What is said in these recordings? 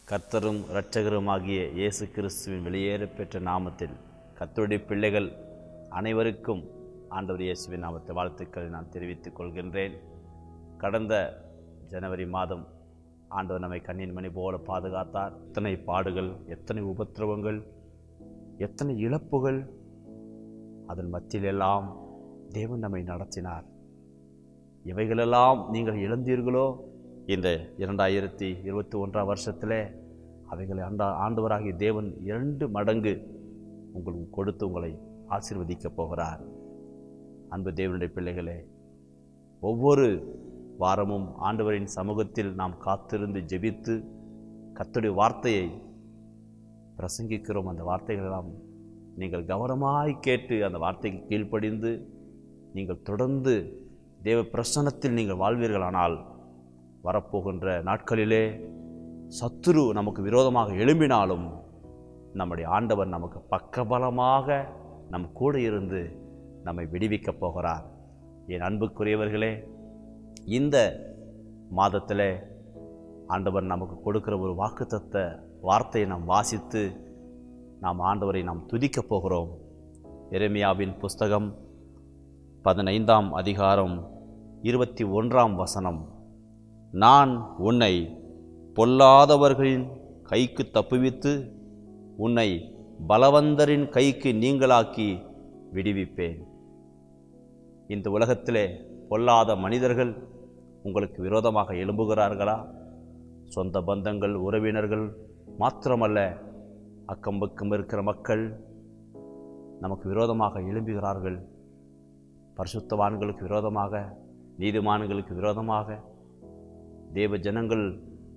கர்த்தரும் இரட்சகருமாகிய இயேசு கிறிஸ்துவின் வெளியேறப் பெற்ற நாமத்தில் கர்த்தருடைய பிள்ளைகள் அனைவருக்கும் ஆண்டவர் இயேசுவின் நாமத்தை வாழ்த்துக்களை நான் தெரிவித்துக் கொள்கின்றேன் கடந்த ஜனவரி மாதம் ஆண்டவர் நம்மை கண்ணின் மணி போல பாதுகாத்தார் எத்தனை பாடுகள் எத்தனை உபத்திரவங்கள் எத்தனை இழப்புகள் அதன் மத்தியிலெல்லாம் தேவன் நம்மை நடத்தினார் இவைகளெல்லாம் நீங்கள் இழந்தீர்களோ இந்த இரண்டாயிரத்தி இருபத்தி ஒன்றாம் வருஷத்திலே அவைகளை ஆண்டா ஆண்டவராகிய தேவன் இரண்டு மடங்கு உங்களுக்கு கொடுத்து உங்களை ஆசீர்வதிக்கப் போகிறார் அன்பு தேவனுடைய பிள்ளைகளே ஒவ்வொரு வாரமும் ஆண்டவரின் சமூகத்தில் நாம் காத்திருந்து ஜெபித்து கர்த்தருடைய வார்த்தையை பிரசங்கிக்கிறோம் அந்த வார்த்தைகளெல்லாம் நீங்கள் கவனமாய் கேட்டு அந்த வார்த்தைக்கு கீழ்ப்படிந்து நீங்கள் தொடர்ந்து தேவ பிரசன்னத்தில் நீங்கள் வாழ்வீர்களானால் வரப்போகின்ற நாட்களிலே சத்துரு நமக்கு விரோதமாக எழும்பினாலும் நம்முடைய ஆண்டவர் நமக்கு பக்கபலமாக நம் கூட இருந்து நம்மை விடுவிக்கப் போகிறார் என் அன்புக்குரியவர்களே இந்த மாதத்தில் ஆண்டவர் நமக்கு கொடுக்கிற ஒரு வாக்குத்தத்த வார்த்தையை நாம் வாசித்து நாம் ஆண்டவரை நாம் துதிக்கப் போகிறோம் எரேமியாவின் புஸ்தகம் பதினைந்தாம் அதிகாரம் இருபத்தி ஒன்றாம் வசனம் நான் உன்னை பொல்லாதவர்களின் கைக்கு தப்புவித்து உன்னை பலவந்தரின் கைக்கு நீங்களாக்கி விடுவிப்பேன் இந்த உலகத்திலே பொல்லாத மனிதர்கள் உங்களுக்கு விரோதமாக எழும்புகிறார்களா சொந்த பந்தங்கள் உறவினர்கள் மாத்திரமல்ல அக்கம் பக்கம் இருக்கிற மக்கள் நமக்கு விரோதமாக எழும்புகிறார்கள் பரிசுத்தவான்களுக்கு விரோதமாக நீதிமான்களுக்கு விரோதமாக தேவ ஜனங்கள்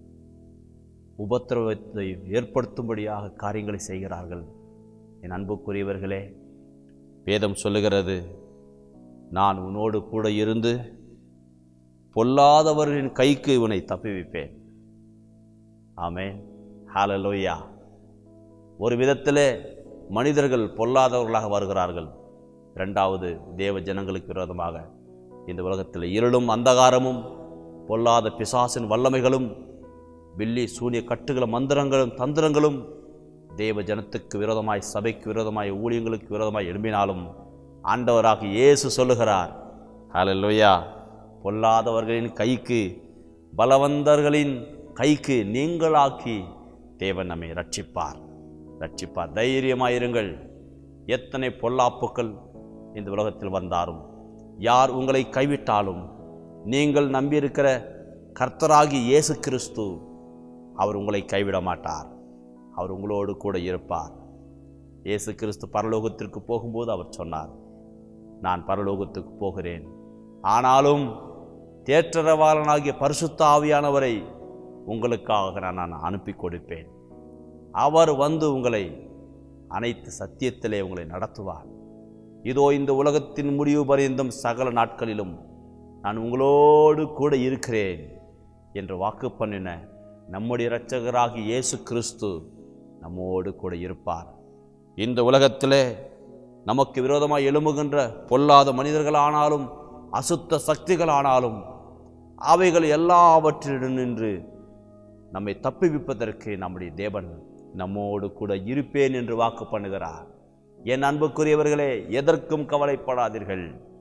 உபத்திரவத்தை ஏற்படுத்தும்படியாக காரியங்களை செய்கிறார்கள் என் அன்புக்குரியவர்களே வேதம் சொல்லுகிறது நான் உன்னோடு கூட இருந்து பொல்லாதவர்களின் கைக்கு இவனை தப்புவிப்பேன் ஆமே ஹாலலோயா ஒரு விதத்திலே மனிதர்கள் பொல்லாதவர்களாக வருகிறார்கள் இரண்டாவது தேவ ஜனங்களுக்கு விரோதமாக இந்த உலகத்தில் இருளும் அந்தகாரமும் பொல்லாத பிசாசின் வல்லமைகளும் வில்லி சூனிய கட்டுகளும் மந்திரங்களும் தந்திரங்களும் தேவ ஜனத்துக்கு விரோதமாய் சபைக்கு விரோதமாய் ஊழியங்களுக்கு விரோதமாய் எழும்பினாலும் ஆண்டவராக இயேசு சொல்லுகிறார் ஹalleluya பொல்லாதவர்களின் கைக்கு பலவந்தர்களின் கைக்கு நீங்களாக்கி தேவன் நம்மை ரட்சிப்பார் ரட்சிப்பார் தைரியமாயிருங்கள் எத்தனை பொல்லாப்புக்கள் இந்த உலகத்தில் வந்தாலும் யார் உங்களை கைவிட்டாலும் நீங்கள் நம்பியிருக்கிற கர்த்தராகி இயேசு கிறிஸ்து அவர் உங்களை கைவிட மாட்டார் அவர் உங்களோடு கூட இருப்பார் இயேசு கிறிஸ்து பரலோகத்திற்கு போகும்போது அவர் சொன்னார் நான் பரலோகத்துக்கு போகிறேன் ஆனாலும் தேற்றரவாளனாகிய பரிசுத்த ஆவியானவரை உங்களுக்காக நான் நான் அனுப்பி கொடுப்பேன் அவர் வந்து உங்களை அனைத்து சத்தியத்திலே உங்களை நடத்துவார் இதோ இந்த உலகத்தின் முடிவு பரிந்தும் சகல நாட்களிலும் நான் உங்களோடு கூட இருக்கிறேன் என்று வாக்கு பண்ணின நம்முடைய இரட்சகராகி இயேசு கிறிஸ்து நம்மோடு கூட இருப்பார் இந்த உலகத்திலே நமக்கு விரோதமாக எழும்புகின்ற பொல்லாத மனிதர்களானாலும் அசுத்த சக்திகளானாலும் அவைகள் எல்லாவற்றிலும் நின்று நம்மை தப்புவிப்பதற்கு நம்முடைய தேவன் நம்மோடு கூட இருப்பேன் என்று வாக்கு பண்ணுகிறார் என் அன்புக்குரியவர்களே எதற்கும் கவலைப்படாதீர்கள்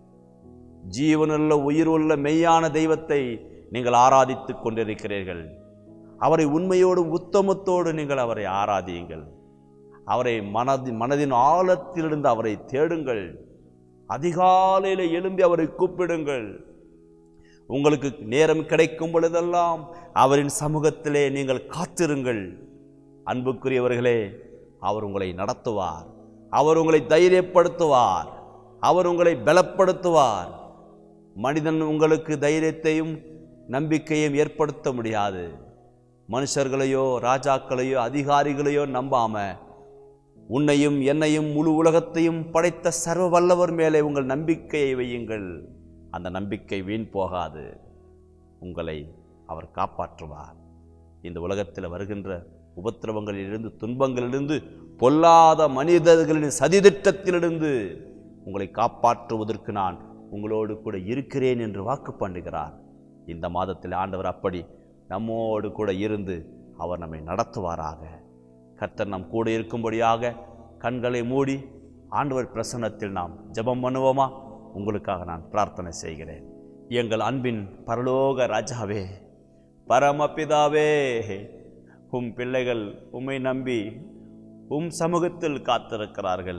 ஜீவனுள்ள உயிருள்ள மெய்யான தெய்வத்தை நீங்கள் ஆராதித்துக் கொண்டிருக்கிறீர்கள் அவரை உண்மையோடு உத்தமத்தோடு நீங்கள் அவரை ஆராதியுங்கள் அவரை மனதி மனதின் ஆழத்திலிருந்து அவரை தேடுங்கள் அதிகாலையில் எழும்பி அவரை கூப்பிடுங்கள் உங்களுக்கு நேரம் கிடைக்கும் பொழுதெல்லாம் அவரின் சமூகத்திலே நீங்கள் காத்திருங்கள் அன்புக்குரியவர்களே அவர் உங்களை நடத்துவார் அவர் உங்களை தைரியப்படுத்துவார் அவர் உங்களை பலப்படுத்துவார் மனிதன் உங்களுக்கு தைரியத்தையும் நம்பிக்கையும் ஏற்படுத்த முடியாது மனுஷர்களையோ ராஜாக்களையோ அதிகாரிகளையோ நம்பாம உன்னையும் என்னையும் முழு உலகத்தையும் படைத்த சர்வ வல்லவர் மேலே உங்கள் நம்பிக்கையை வையுங்கள் அந்த நம்பிக்கை வீண் போகாது உங்களை அவர் காப்பாற்றுவார் இந்த உலகத்தில் வருகின்ற உபத்திரவங்களிலிருந்து துன்பங்களிலிருந்து பொல்லாத மனிதர்களின் சதித்திட்டத்திலிருந்து உங்களை காப்பாற்றுவதற்கு நான் உங்களோடு கூட இருக்கிறேன் என்று வாக்கு பண்ணுகிறார் இந்த மாதத்தில் ஆண்டவர் அப்படி நம்மோடு கூட இருந்து அவர் நம்மை நடத்துவாராக கர்த்தர் நம் கூட இருக்கும்படியாக கண்களை மூடி ஆண்டவர் பிரசன்னத்தில் நாம் ஜெபம் பண்ணுவோமா உங்களுக்காக நான் பிரார்த்தனை செய்கிறேன் எங்கள் அன்பின் பரலோக ராஜாவே பரமபிதாவே உம் பிள்ளைகள் உம்மை நம்பி உம் சமூகத்தில் காத்திருக்கிறார்கள்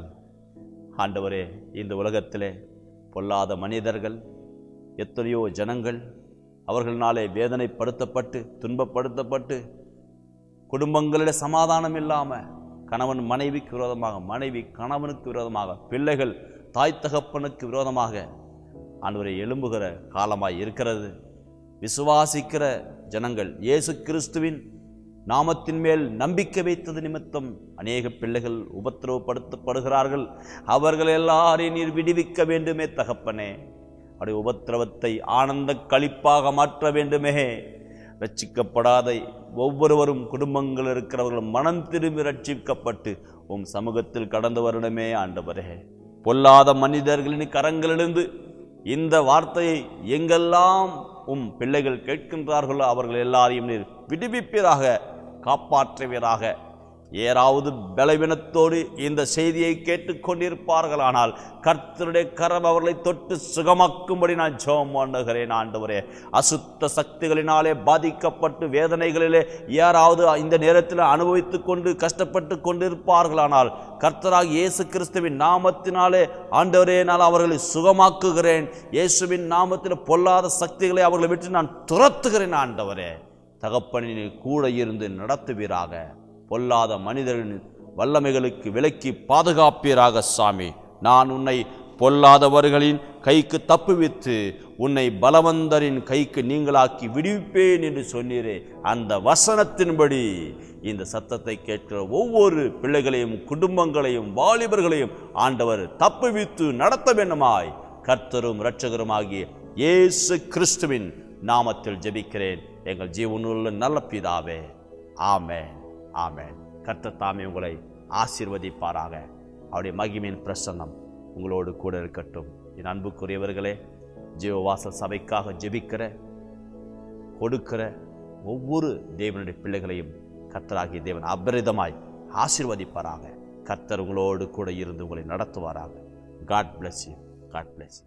ஆண்டவரே இந்த உலகத்திலே பொல்லாத மனிதர்கள் எத்தனையோ ஜனங்கள் அவர்களாலே வேதனைப்படுத்தப்பட்டு துன்பப்படுத்தப்பட்டு குடும்பங்களில் சமாதானம் இல்லாமல் கணவன் மனைவிக்கு விரோதமாக மனைவி கணவனுக்கு விரோதமாக பிள்ளைகள் தாய் தகப்பனுக்கு விரோதமாக ஆண்டவரை எழும்புகிற காலமாய் இருக்கிறது விசுவாசிக்கிற ஜனங்கள் இயேசு கிறிஸ்துவின் நாமத்தின் மேல் நம்பிக்கை வைத்தது நிமித்தம் அநேக பிள்ளைகள் உபத்திரவப்படுத்தப்படுகிறார்கள் அவர்கள் எல்லாரையும் நீர் விடுவிக்க வேண்டுமே தகப்பனே அவருடைய உபத்திரவத்தை ஆனந்த களிப்பாக மாற்ற வேண்டுமே ரட்சிக்கப்படாத ஒவ்வொருவரும் குடும்பங்கள் இருக்கிறவர்கள் மனம் திரும்பி ரட்சிக்கப்பட்டு உம் சமூகத்தில் கடந்து வரணுமே ஆண்டவரே பொல்லாத மனிதர்களின் கரங்களிலிருந்து இந்த வார்த்தையை எங்கெல்லாம் உம் பிள்ளைகள் கேட்கின்றார்களோ அவர்கள் எல்லாரையும் நீர் விடுவிப்பீராக காப்பாற்றுவீராக ஏறாவது பலவீனத்தோடு இந்த செய்தியை கேட்டுக்கொண்டிருப்பார்கள் ஆனால் கர்த்தருடைய கரம் அவர்களை தொட்டு சுகமாக்கும்படி நான் ஜெபம் பண்ணுகிறேன் ஆண்டவரே அசுத்த சக்திகளினாலே பாதிக்கப்பட்டு வேதனைகளிலே யாராவது இந்த நேரத்தில் அனுபவித்துக் கொண்டு கஷ்டப்பட்டு கொண்டிருப்பார்களானால் கர்த்தராக இயேசு கிறிஸ்துவின் நாமத்தினாலே ஆண்டவரே நான் அவர்களை சுகமாக்குகிறேன் இயேசுவின் நாமத்தில் பொல்லாத சக்திகளை அவர்களை விட்டு நான் துரத்துகிறேன் ஆண்டவரே தகப்பனின் கூட இருந்து நடத்துவீராக பொல்லாத மனிதர்களின் வல்லமைகளுக்கு விலக்கி பாதுகாப்பீராக சாமி நான் உன்னை பொல்லாதவர்களின் கைக்கு தப்புவித்து உன்னை பலவந்தரின் கைக்கு நீங்களாக்கி விடுவிப்பேன் என்று சொன்னீரே அந்த வசனத்தின்படி இந்த சத்தத்தை கேட்கிற ஒவ்வொரு பிள்ளைகளையும் குடும்பங்களையும் வாலிபர்களையும் ஆண்டவர் தப்புவித்து நடத்த வேண்டுமாய் கர்த்தரும் இரட்சகருமாகிய இயேசு கிறிஸ்துவின் நாமத்தில் ஜெபிக்கிறேன் எங்கள் ஜீவனுள்ள நல்ல பிதாவே ஆமென் ஆமென் கர்த்தர் தாமே உங்களை ஆசீர்வதிப்பாராக அவருடைய மகிமையின் பிரசன்னம் உங்களோடு கூட இருக்கட்டும் என் அன்புக்குரியவர்களே ஜீவவாசல் சபைக்காக ஜெபிக்கிற கொடுக்கிற ஒவ்வொரு தேவனுடைய பிள்ளைகளையும் கர்த்தராகிய தேவன் அபரிதமாய் ஆசீர்வதிப்பாராக கர்த்தர் உங்களோடு கூட இருந்து உங்களை நடத்துவாராக God bless you God bless you